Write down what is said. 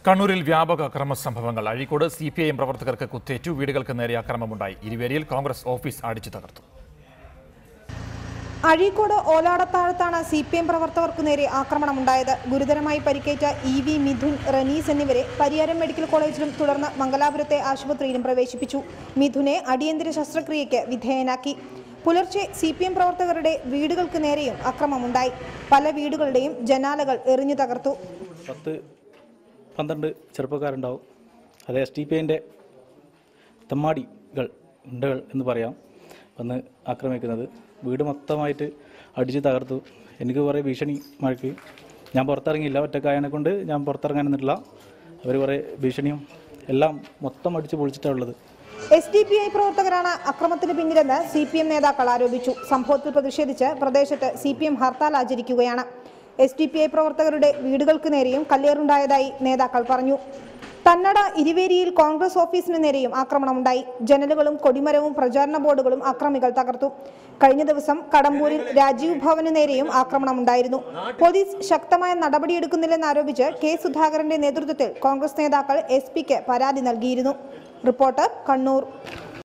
കണ്ണൂരിൽ വ്യാപക അക്രമ സംഭവങ്ങൾ Azhikode C P I M പ്രവർത്തകർക്ക് കുത്തേറ്റു വീടുകൾക്ക് നേരെ അക്രമമുണ്ടായി ഇരുവേരിയിൽ കോൺഗ്രസ് ഓഫീസ് അടിച്ചു തകർത്തു അഴീക്കോട് ഓലാടത്താഴത്താണ് സി പി എം പ്രവർത്തകർക്കു നേരെ ആക്രമണമുണ്ടായത് ഗുരുതരമായി പരിക്കേറ്റ ഇ വി മിഥുൻ റനീസ് എന്നിവരെ പരിയാരം മെഡിക്കൽ കോളേജിലും തുടർന്ന് മംഗലാപുരത്തെ ആശുപത്രിയിലും പ്രവേശിപ്പിച്ചു മിഥുനെ അടിയന്തര ശസ്ത്രക്രിയയ്ക്ക് വിധേയനാക്കി പുലർച്ചെ സി പി എം പ്രവർത്തകരുടെ വീടുകൾക്ക് നേരെയും അക്രമമുണ്ടായി പല വീടുകളുടെയും ജനാലകൾ എറിഞ്ഞു തകർത്തു പത്ത് പന്ത്രണ്ട് ചെറുപ്പക്കാരുണ്ടാവും അത് എസ് ടി പി ഐൻ്റെ തെമ്മാടികൾ ഉണ്ടകൾ എന്ന് പറയാം വന്ന് ആക്രമിക്കുന്നത് വീട് മൊത്തമായിട്ട് അടിച്ച് തകർത്തു എനിക്ക് കുറേ ഭീഷണി മഴയ്ക്ക് ഞാൻ പുറത്തിറങ്ങിയില്ല ഒറ്റക്കായനെ കൊണ്ട് ഞാൻ പുറത്തിറങ്ങാൻ നിന്നിട്ടില്ല അവർ കുറേ ഭീഷണിയും എല്ലാം മൊത്തം അടിച്ച് പൊളിച്ചിട്ടാണ് ഉള്ളത് എസ് ഡി പി ഐ പ്രവർത്തകരാണ് അക്രമത്തിന് പിന്നിലെന്ന് സി പി എം നേതാക്കൾ ആരോപിച്ചു സംഭവത്തിൽ പ്രതിഷേധിച്ച് പ്രദേശത്ത് സി പി എം ഹർത്താൽ ആചരിക്കുകയാണ് എസ് ഡി പി ഐ പ്രവർത്തകരുടെ വീടുകൾക്ക് നേരെയും കല്ലേറുണ്ടായതായി നേതാക്കൾ പറഞ്ഞു തന്നട ഇരുവേരിയിൽ കോൺഗ്രസ് ഓഫീസിന് നേരെയും ആക്രമണമുണ്ടായി ജനലുകളും കൊടിമരവും പ്രചാരണ ബോർഡുകളും അക്രമികൾ തകർത്തു കഴിഞ്ഞ ദിവസം കടമ്പൂരിൽ രാജീവ് ഭവന് നേരെയും ആക്രമണമുണ്ടായിരുന്നു പോലീസ് ശക്തമായ നടപടിയെടുക്കുന്നില്ലെന്ന് ആരോപിച്ച് കെ സുധാകരന്റെ നേതൃത്വത്തിൽ കോൺഗ്രസ് നേതാക്കൾ എസ് പിക്ക് പരാതി നൽകിയിരുന്നു റിപ്പോർട്ടർ കണ്ണൂർ